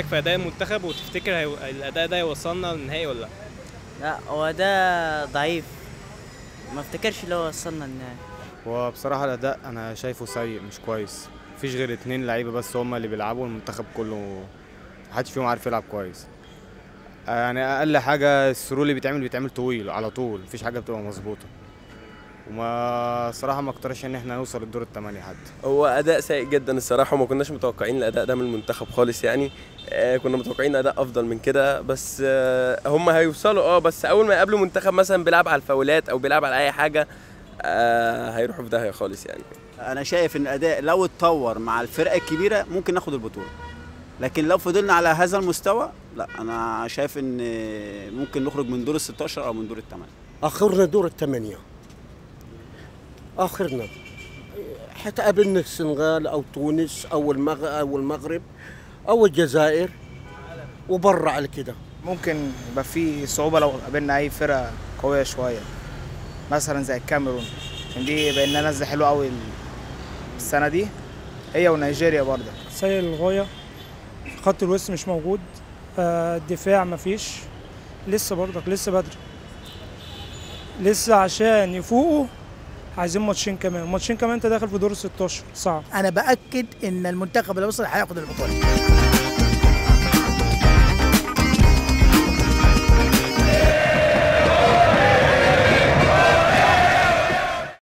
في اداء المنتخب وتفتكر هي... الاداء ده هيوصلنا للنهائي ولا لا لا هو ده ضعيف ما افتكرش اللي هو وصلنا النهائي هو بصراحة الأداء أنا شايفه سيء مش كويس مفيش غير اتنين لعيبة بس هما اللي بيلعبوا المنتخب كله محدش فيهم عارف يلعب كويس آه، يعني أقل حاجة الثرو اللي بيتعمل بيتعمل طويل على طول مفيش حاجة بتبقى مظبوطة وما صراحة ما اقترحش إن احنا نوصل الدور التمانية حتى هو اداء سيء جدا الصراحه وما كناش متوقعين الاداء ده من المنتخب خالص يعني آه كنا متوقعين اداء افضل من كده بس آه هم هيوصلوا اه بس اول ما يقابلوا منتخب مثلا بيلعب على الفاولات او بيلعب على اي حاجه آه هيروحوا في داهيه خالص يعني انا شايف ان الاداء لو اتطور مع الفرقه الكبيره ممكن ناخد البطوله لكن لو فضلنا على هذا المستوى لا انا شايف ان ممكن نخرج من دور ال 16 او من دور الثمانيه اخرنا دور الثمانيه اخرنا حتى قابلنا السنغال او تونس او المغرب او المغرب او الجزائر وبره على كده ممكن يبقى في صعوبة لو قابلنا أي فرقة قوية شوية مثلا زي الكاميرون عشان دي بقينا نازلة حلوة أوي السنة دي هي ونيجيريا برضه سيء للغاية خط الوسط مش موجود آه، الدفاع مفيش لسه برضك لسه بدري لسه عشان يفوقوا عايزين ماتشين كمان ماتشين كمان انت داخل في دور ال 16 صعب انا باكد ان المنتخب اللي وصل هياخد البطوله